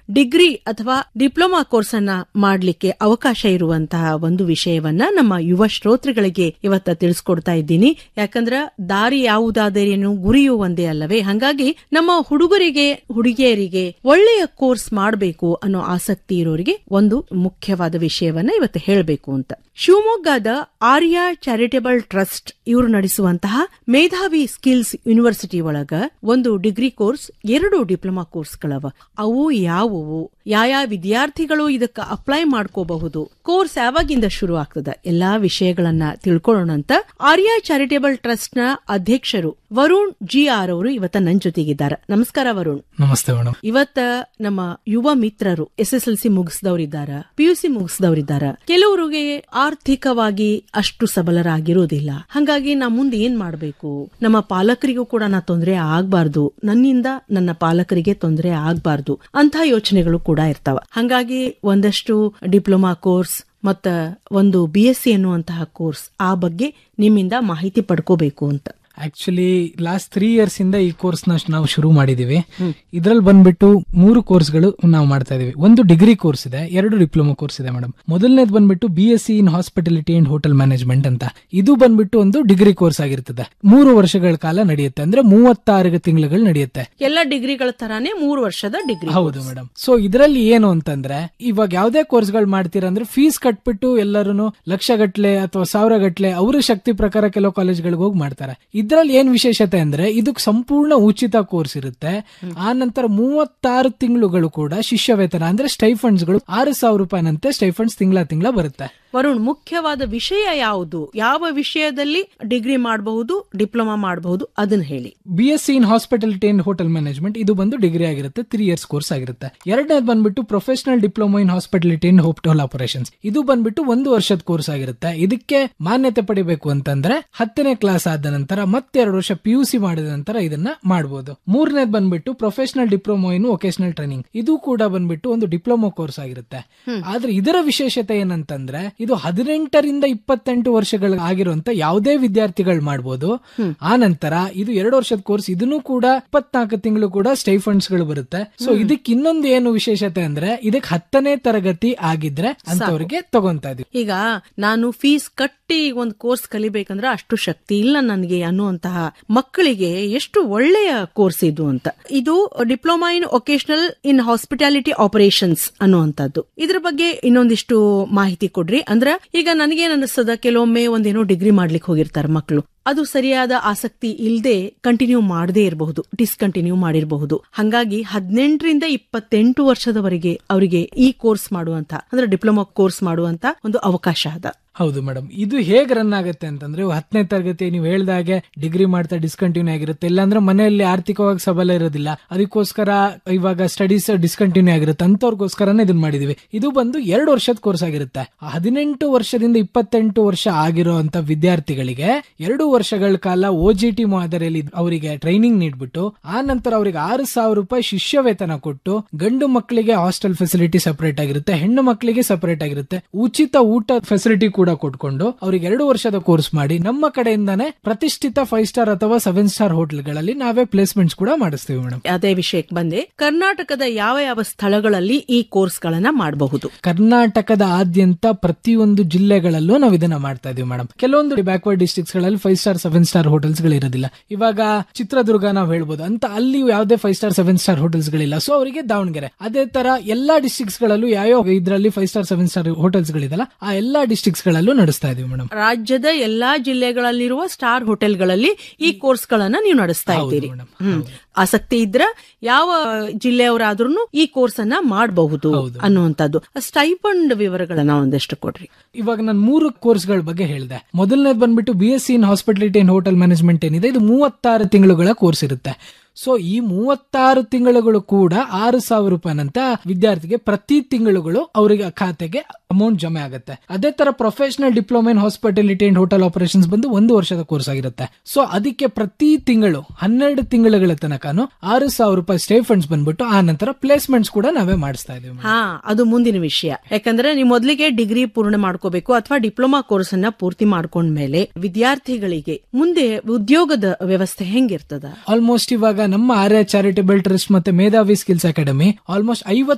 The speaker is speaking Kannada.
ಡಿಗ್ರಿ ಅಥವಾ ಡಿಪ್ಲೊಮಾ ಕೋರ್ಸ್ ಅನ್ನ ಮಾಡ್ಲಿಕ್ಕೆ ಅವಕಾಶ ಇರುವಂತಹ ಒಂದು ವಿಷಯವನ್ನ ನಮ್ಮ ಯುವ ಶ್ರೋತೃಗಳಿಗೆ ಇವತ್ತ ತಿಳಿಸ್ಕೊಡ್ತಾ ಇದ್ದೀನಿ ಯಾಕಂದ್ರ ದಾರಿ ಯಾವುದಾದರೇನು ಗುರಿಯೂ ಒಂದೇ ಅಲ್ಲವೇ ಹಾಗಾಗಿ ನಮ್ಮ ಹುಡುಗರಿಗೆ ಹುಡುಗಿಯರಿಗೆ ಒಳ್ಳೆಯ ಕೋರ್ಸ್ ಮಾಡಬೇಕು ಅನ್ನೋ ಆಸಕ್ತಿ ಇರೋರಿಗೆ ಒಂದು ಮುಖ್ಯವಾದ ವಿಷಯವನ್ನ ಇವತ್ತು ಹೇಳಬೇಕು ಅಂತ ಶಿವಮೊಗ್ಗದ ಆರ್ಯ ಚಾರಿಟೇಬಲ್ ಟ್ರಸ್ಟ್ ಇವರು ನಡೆಸುವಂತಹ ಮೇಧಾವಿ ಸ್ಕಿಲ್ಸ್ ಯೂನಿವರ್ಸಿಟಿ ಒಳಗ ಒಂದು ಡಿಗ್ರಿ ಕೋರ್ಸ್ ಎರಡು ಡಿಪ್ಲೊಮಾ ಕೋರ್ಸ್ಗಳವ ಅವು ಯಾವುವು ಯಾವ ವಿದ್ಯಾರ್ಥಿಗಳು ಇದಕ್ಕೆ ಅಪ್ಲೈ ಮಾಡ್ಕೋಬಹುದು ಕೋರ್ಸ್ ಯಾವಾಗಿಂದ ಶುರು ಆಗ್ತದ ಎಲ್ಲಾ ವಿಷಯಗಳನ್ನ ತಿಳ್ಕೊಳ್ಳೋಣ ಅಂತ ಆರ್ಯ ಚಾರಿಟೇಬಲ್ ಟ್ರಸ್ಟ್ ನ ಅಧ್ಯಕ್ಷರು ವರುಣ್ ಜಿ ಆರ್ ಅವರು ಇವತ್ತ ನನ್ ಜೊತೆಗಿದ್ದಾರೆ ನಮಸ್ಕಾರ ವರುಣ್ ನಮಸ್ತೆ ಮೇಡಮ್ ಇವತ್ತ ನಮ್ಮ ಯುವ ಮಿತ್ರರು ಎಸ್ ಎಸ್ ಎಲ್ ಸಿ ಮುಗಿಸಿದವರಿದ್ದಾರ ಪಿಯುಸಿ ಮುಗಿಸಿದವರಿದ್ದಾರ ಕೆಲವರಿಗೆ ಆರ್ಥಿಕವಾಗಿ ಅಷ್ಟು ಸಬಲರಾಗಿರೋದಿಲ್ಲ ಹಂಗಾಗಿ ನಾ ಮುಂದೆ ಏನ್ ಮಾಡ್ಬೇಕು ನಮ್ಮ ಪಾಲಕರಿಗೂ ಕೂಡ ನಾ ತೊಂದರೆ ಆಗ್ಬಾರ್ದು ನನ್ನಿಂದ ನನ್ನ ಪಾಲಕರಿಗೆ ತೊಂದರೆ ಆಗ್ಬಾರ್ದು ಅಂತ ಯೋಚನೆಗಳು ಕೂಡ ಇರ್ತಾವ ಹಂಗಾಗಿ ಒಂದಷ್ಟು ಡಿಪ್ಲೊಮಾ ಕೋರ್ಸ್ ಮತ್ತ ಒಂದು ಬಿ ಎಸ್ ಸಿ ಅನ್ನುವಂತಹ ಕೋರ್ಸ್ ಆ ಬಗ್ಗೆ ನಿಮ್ಮಿಂದ ಮಾಹಿತಿ ಪಡ್ಕೋಬೇಕು ಅಂತ ಆಕ್ಚುಲಿ ಲಾಸ್ಟ್ ತ್ರೀ ಇಯರ್ಸ್ ಇಂದ ಈ ಕೋರ್ಸ್ ನ ನಾವು ಶುರು ಮಾಡಿದೀವಿ ಇದ್ರಲ್ಲಿ ಬಂದ್ಬಿಟ್ಟು ಮೂರು ಕೋರ್ಸ್ಗಳು ನಾವು ಮಾಡ್ತಾ ಇದೀವಿ ಒಂದು ಡಿಗ್ರಿ ಕೋರ್ಸ್ ಇದೆ ಎರಡು ಡಿಪ್ಲೊಮಾ ಕೋರ್ಸ್ ಇದೆ ಮೇಡಮ್ ಮೊದಲನೇದು ಬಂದ್ಬಿಟ್ಟು B S C in hospitality and hotel management ಅಂತ ಇದು ಬಂದ್ಬಿಟ್ಟು ಒಂದು ಡಿಗ್ರಿ ಕೋರ್ಸ್ ಆಗಿರ್ತದೆ ಮೂರು ವರ್ಷಗಳ ಕಾಲ ನಡೆಯುತ್ತೆ ಅಂದ್ರೆ ಮೂವತ್ತಾರು ತಿಂಗಳುಗಳು ನಡೆಯುತ್ತೆ ಎಲ್ಲ ಡಿಗ್ರಿಗಳ ತರಾನೇ ಮೂರು ವರ್ಷದ ಡಿಗ್ರಿ ಹೌದು ಮೇಡಮ್ ಸೊ ಇದರಲ್ಲಿ ಏನು ಅಂತಂದ್ರೆ ಇವಾಗ ಯಾವ್ದೇ ಕೋರ್ಸ್ಗಳು ಮಾಡ್ತೀರಾ ಅಂದ್ರೆ ಫೀಸ್ ಕಟ್ಬಿಟ್ಟು ಎಲ್ಲರೂ ಲಕ್ಷ ಗಟ್ಲೆ ಅಥವಾ ಸಾವಿರ ಗಟ್ಲೆ ಅವರ ಶಕ್ತಿ ಪ್ರಕಾರ ಕೆಲವು ಕಾಲೇಜ್ಗಳಿಗೆ ಹೋಗಿ ಮಾಡ್ತಾರೆ ಇದ್ರಲ್ಲಿ ಏನ್ ವಿಶೇಷತೆ ಅಂದ್ರೆ ಇದಕ್ಕೆ ಸಂಪೂರ್ಣ ಉಚಿತ ಕೋರ್ಸ್ ಇರುತ್ತೆ ಆ ನಂತರ ಮೂವತ್ತಾರು ತಿಂಗಳುಗಳು ಕೂಡ ಶಿಷ್ಯ ವೇತನ ಅಂದ್ರೆ ಸ್ಟೈಫಂಡ್ಸ್ ಗಳು ಆರು ಸಾವಿರ ರೂಪಾಯಿನಂತೆ ಸ್ಟೈಫಂಡ್ಸ್ ತಿಂಗಳ ತಿಂಗಳ ಬರುತ್ತೆ ವರುಣ್ ಮುಖ್ಯವಾದ ವಿಷಯ ಯಾವುದು ಯಾವ ವಿಷಯದಲ್ಲಿ ಡಿಗ್ರಿ ಮಾಡಬಹುದು ಡಿಪ್ಲೊಮಾ ಮಾಡಬಹುದು ಅದನ್ನ ಹೇಳಿ B S C in hospitality and hotel management ಇದು ಬಂದು ಡಿಗ್ರಿ ಆಗಿರುತ್ತೆ ತ್ರೀ ಇಯರ್ಸ್ ಕೋರ್ಸ್ ಆಗಿರುತ್ತೆ ಎರಡನೇದು ಬಂದ್ಬಿಟ್ಟು professional diploma in hospitality and hotel operations ಇದು ಬಂದ್ಬಿಟ್ಟು ಒಂದು ವರ್ಷದ ಕೋರ್ಸ್ ಆಗಿರುತ್ತೆ ಇದಕ್ಕೆ ಮಾನ್ಯತೆ ಪಡಿಬೇಕು ಅಂತಂದ್ರೆ ಹತ್ತನೇ ಕ್ಲಾಸ್ ಆದ ನಂತರ ಮತ್ತೆರಡು ವರ್ಷ ಪಿ ಯು ಸಿ ಮಾಡಿದ ನಂತರ ಇದನ್ನ ಮಾಡಬಹುದು ಮೂರನೇದು ಬಂದ್ಬಿಟ್ಟು professional diploma in vocational training ಇದು ಕೂಡ ಬಂದ್ಬಿಟ್ಟು ಒಂದು ಡಿಪ್ಲೊಮಾ ಕೋರ್ಸ್ ಆಗಿರುತ್ತೆ ಆದ್ರೆ ಇದರ ವಿಶೇಷತೆ ಏನಂತಂದ್ರೆ ಇದು ಹದಿನೆಂಟರಿಂದ ಇಪ್ಪತ್ತೆಂಟು ವರ್ಷಗಳ ಆಗಿರುವಂತ ಯಾವುದೇ ವಿದ್ಯಾರ್ಥಿಗಳು ಮಾಡಬಹುದು ಆ ನಂತರ ಇದು ಎರಡು ವರ್ಷದ ಕೋರ್ಸ್ ಇದನ್ನು ಕೂಡ ಇಪ್ಪತ್ನಾಲ್ಕು ತಿಂಗಳು ಕೂಡ ಸ್ಟೈಫಂಡ್ಸ್ ಗಳು ಬರುತ್ತೆ ಸೊ ಇದಕ್ಕೆ ಇನ್ನೊಂದು ಏನು ವಿಶೇಷತೆ ಅಂದ್ರೆ ಇದಕ್ಕೆ ಹತ್ತನೇ ತರಗತಿ ಆಗಿದ್ರೆ ಅಂತವರಿಗೆ ತಗೊಂತಾ ಇದೀವಿ ಈಗ ನಾನು ಫೀಸ್ ಕಟ್ಟಿ ಒಂದು ಕೋರ್ಸ್ ಕಲಿಬೇಕಂದ್ರೆ ಅಷ್ಟು ಶಕ್ತಿ ಇಲ್ಲ ನನಗೆ ಅನ್ನುವಂತಹ ಮಕ್ಕಳಿಗೆ ಎಷ್ಟು ಒಳ್ಳೆಯ ಕೋರ್ಸ್ ಇದು ಅಂತ ಇದು diploma in vocational in hospitality operations ಅನ್ನುವಂಥದ್ದು ಇದ್ರ ಬಗ್ಗೆ ಇನ್ನೊಂದಿಷ್ಟು ಮಾಹಿತಿ ಕೊಡ್ರಿ ಅಂದ್ರ ಈಗ ನನಗೇನ್ ಅನಿಸ್ತದ ಕೆಲವೊಮ್ಮೆ ಒಂದೇನೋ ಡಿಗ್ರಿ ಮಾಡ್ಲಿಕ್ಕೆ ಹೋಗಿರ್ತಾರೆ ಮಕ್ಕಳು ಅದು ಸರಿಯಾದ ಆಸಕ್ತಿ ಇಲ್ಲದೆ ಕಂಟಿನ್ಯೂ ಮಾಡದೇ ಇರಬಹುದು ಡಿಸ್ಕಂಟಿನ್ಯೂ ಮಾಡಿರಬಹುದು ಹಂಗಾಗಿ ಹದಿನೆಂಟರಿಂದ ಇಪ್ಪತ್ತೆಂಟು ವರ್ಷದವರೆಗೆ ಅವರಿಗೆ ಈ ಕೋರ್ಸ್ ಮಾಡುವಂತ ಅಂದ್ರೆ ಡಿಪ್ಲೊಮಾ ಕೋರ್ಸ್ ಮಾಡುವಂತ ಒಂದು ಅವಕಾಶ ಅದ ಹೌದು ಮೇಡಮ್ ಇದು ಹೇಗ್ ರನ್ ಆಗುತ್ತೆ ಅಂತಂದ್ರೆ ಹತ್ತನೇ ತರಗತಿ ನೀವು ಹೇಳ್ದಾಗೆ ಡಿಗ್ರಿ ಮಾಡ್ತಾ ಡಿಸ್ಕಂಟಿನ್ಯೂ ಆಗಿರುತ್ತೆ ಇಲ್ಲಾಂದ್ರೆ ಮನೆಯಲ್ಲಿ ಆರ್ಥಿಕವಾಗಿ ಸಬಲ ಇರೋದಿಲ್ಲ ಅದಕ್ಕೋಸ್ಕರ ಇವಾಗ ಸ್ಟಡೀಸ್ ಡಿಸ್ಕಂಟಿನ್ಯೂ ಆಗಿರುತ್ತೆ ಅಂತವ್ರಿಗೋಸ್ಕರನೇ ಇದನ್ನ ಮಾಡಿದೀವಿ ಇದು ಬಂದು ಎರಡು ವರ್ಷದ ಕೋರ್ಸ್ ಆಗಿರುತ್ತೆ ಹದಿನೆಂಟು ವರ್ಷದಿಂದ ಇಪ್ಪತ್ತೆಂಟು ವರ್ಷ ಆಗಿರುವಂತ ವಿದ್ಯಾರ್ಥಿಗಳಿಗೆ ಎರಡು ವರ್ಷಗಳ ಕಾಲ ಒ ಜಿ ಟಿ ಮಾದರಿಯಲ್ಲಿ ಅವರಿಗೆ ಟ್ರೈನಿಂಗ್ ನೀಡ್ಬಿಟ್ಟು ಆ ನಂತರ ಅವರಿಗೆ ಆರು ಸಾವಿರ ರೂಪಾಯಿ ಶಿಷ್ಯ ವೇತನ ಕೊಟ್ಟು ಗಂಡು ಮಕ್ಕಳಿಗೆ ಹಾಸ್ಟೆಲ್ ಫೆಸಿಲಿಟಿ ಸಪರೇಟ್ ಆಗಿರುತ್ತೆ ಹೆಣ್ಣು ಮಕ್ಕಳಿಗೆ ಸಪರೇಟ್ ಆಗಿರುತ್ತೆ ಉಚಿತ ಊಟ ಫೆಸಿಲಿಟಿ ಕೂಡ ಕೊಟ್ಕೊಂಡು ಅವ್ರಿಗೆ ಎರಡು ವರ್ಷದ ಕೋರ್ಸ್ ಮಾಡಿ ನಮ್ಮ ಕಡೆಯಿಂದಾನೆ ಪ್ರತಿಷ್ಠಿತ ಫೈವ್ ಸ್ಟಾರ್ ಅಥವಾ ಸೆವೆನ್ ಸ್ಟಾರ್ ಹೋಟೆಲ್ಗಳಲ್ಲಿ ನಾವೇ ಪ್ಲೇಸ್ಮೆಂಟ್ಸ್ ಕೂಡ ಮಾಡಿಸ್ತೀವಿ ಮೇಡಮ್ ಅದೇ ವಿಷಯಕ್ಕೆ ಬಂದೆ ಕರ್ನಾಟಕದ ಯಾವ ಯಾವ ಸ್ಥಳಗಳಲ್ಲಿ ಈ ಕೋರ್ಸ್ ಗಳನ್ನ ಮಾಡಬಹುದು ಕರ್ನಾಟಕದ ಆದ್ಯಂತ ಪ್ರತಿಯೊಂದು ಜಿಲ್ಲೆಗಳಲ್ಲೂ ನಾವು ಇದನ್ನ ಮಾಡ್ತಾ ಇದೀವಿ ಮೇಡಮ್ ಕೆಲವೊಂದು ಬ್ಯಾಕ್ವರ್ಡ್ ಡಿಸ್ಟ್ರಿಕ್ಟ್ಸ್ ಗಳಲ್ಲಿ five star seven star hotels ಗಳು ಇರೋದಿಲ್ಲ ಇವಾಗ ಚಿತ್ರದುರ್ಗ ನಾವು ಹೇಳ್ಬೋದು ಅಂತ ಅಲ್ಲಿ ಯಾವುದೇ five star seven star hotels ಗಳಿಲ್ಲ ಸೊ ಅವರಿಗೆ ದಾವಣಗೆರೆ ಅದೇ ತರ ಎಲ್ಲಾ ಡಿಸ್ಟ್ರಿಕ್ಟ್ಸ್ ಗಳಲ್ಲೂ ಯಾವ್ಯಾವ ಇದರಲ್ಲಿ five star seven star hotels ಗಳಿದಲ್ಲ ಆ ಎಲ್ಲಾ ಡಿಸ್ಟ್ರಿಕ್ಟ್ಸ್ ಗಳಲ್ಲೂ ನಡೆಸ್ತಾ ಇದೀವಿ ಮೇಡಮ್ ರಾಜ್ಯದ ಎಲ್ಲಾ ಜಿಲ್ಲೆಗಳಲ್ಲಿರುವ ಸ್ಟಾರ್ ಹೋಟೆಲ್ಗಳಲ್ಲಿ ಈ ಕೋರ್ಸ್ ಗಳನ್ನ ನೀವು ನಡೆಸ್ತಾ ಇದ್ದೀರಿ ಮೇಡಮ್. ಹ್ಮ್ ಆಸಕ್ತಿ ಇದ್ರ ಯಾವ ಜಿಲ್ಲೆಯವರಾದ್ರೂ ಈ ಕೋರ್ಸ್ ಅನ್ನ ಮಾಡಬಹುದು ಅನ್ನುವಂಥದ್ದು ಸ್ಟೈಪಂಡ್ ವಿವರಗಳನ್ನ ಒಂದಷ್ಟು ಕೊಡ್ರಿ ಇವಾಗ ನಾನು ಮೂರು ಕೋರ್ಸ್ಗಳ ಬಗ್ಗೆ ಹೇಳಿದೆ ಮೊದಲನೇದು ಬಂದ್ಬಿಟ್ಟು B S C in hospitality and hotel management ಏನಿದೆ ಇದು ಮೂವತ್ತಾರು ತಿಂಗಳುಗಳ ಕೋರ್ಸ್ ಇರುತ್ತೆ ಸೊ ಈ ಮೂವತ್ತಾರು ತಿಂಗಳುಗಳು ಕೂಡ ಆರು ಸಾವಿರ ರೂಪಾಯಿನಂತ ವಿದ್ಯಾರ್ಥಿಗೆ ಪ್ರತಿ ತಿಂಗಳುಗಳು ಅವರಿಗೆ ಖಾತೆಗೆ ಅಮೌಂಟ್ ಜಮೆ ಆಗುತ್ತೆ ಅದೇ ತರ professional diploma in hospitality and hotel operations ಬಂದು ಒಂದು ವರ್ಷದ ಕೋರ್ಸ್ ಆಗಿರುತ್ತೆ ಸೊ ಅದಕ್ಕೆ ಪ್ರತಿ ತಿಂಗಳು ಹನ್ನೆರಡು ತಿಂಗಳುಗಳ ತನಕನು ಆರು ಸಾವಿರ ರೂಪಾಯಿ ಸ್ಟೇ ಫಂಡ್ಸ್ ಬಂದ್ಬಿಟ್ಟು ಆ ನಂತರ ಪ್ಲೇಸ್ಮೆಂಟ್ಸ್ ಕೂಡ ನಾವೇ ಮಾಡಿಸ್ತಾ ಇದೀವಿ ಹಾ ಅದು ಮುಂದಿನ ವಿಷಯ ಯಾಕಂದ್ರೆ ನೀವು ಮೊದಲಿಗೆ ಡಿಗ್ರಿ ಪೂರ್ಣ ಮಾಡ್ಕೋಬೇಕು ಅಥವಾ ಡಿಪ್ಲೊಮಾ ಕೋರ್ಸ್ ಅನ್ನ ಪೂರ್ತಿ ಮಾಡ್ಕೊಂಡ್ಮೇಲೆ ವಿದ್ಯಾರ್ಥಿಗಳಿಗೆ ಮುಂದೆ ಉದ್ಯೋಗದ ವ್ಯವಸ್ಥೆ ಹೆಂಗಿರ್ತದ ಆಲ್ಮೋಸ್ಟ್ ಇವಾಗ ನಮ್ಮ ಆರ್ಯ ಚಾರಿಟೇಬಲ್ ಟ್ರಸ್ಟ್ ಮತ್ತೆ ಮೇಧಾವಿ ಸ್ಕಿಲ್ಸ್ ಅಕಾಡೆಮಿ ಆಲ್ಮೋಸ್ಟ್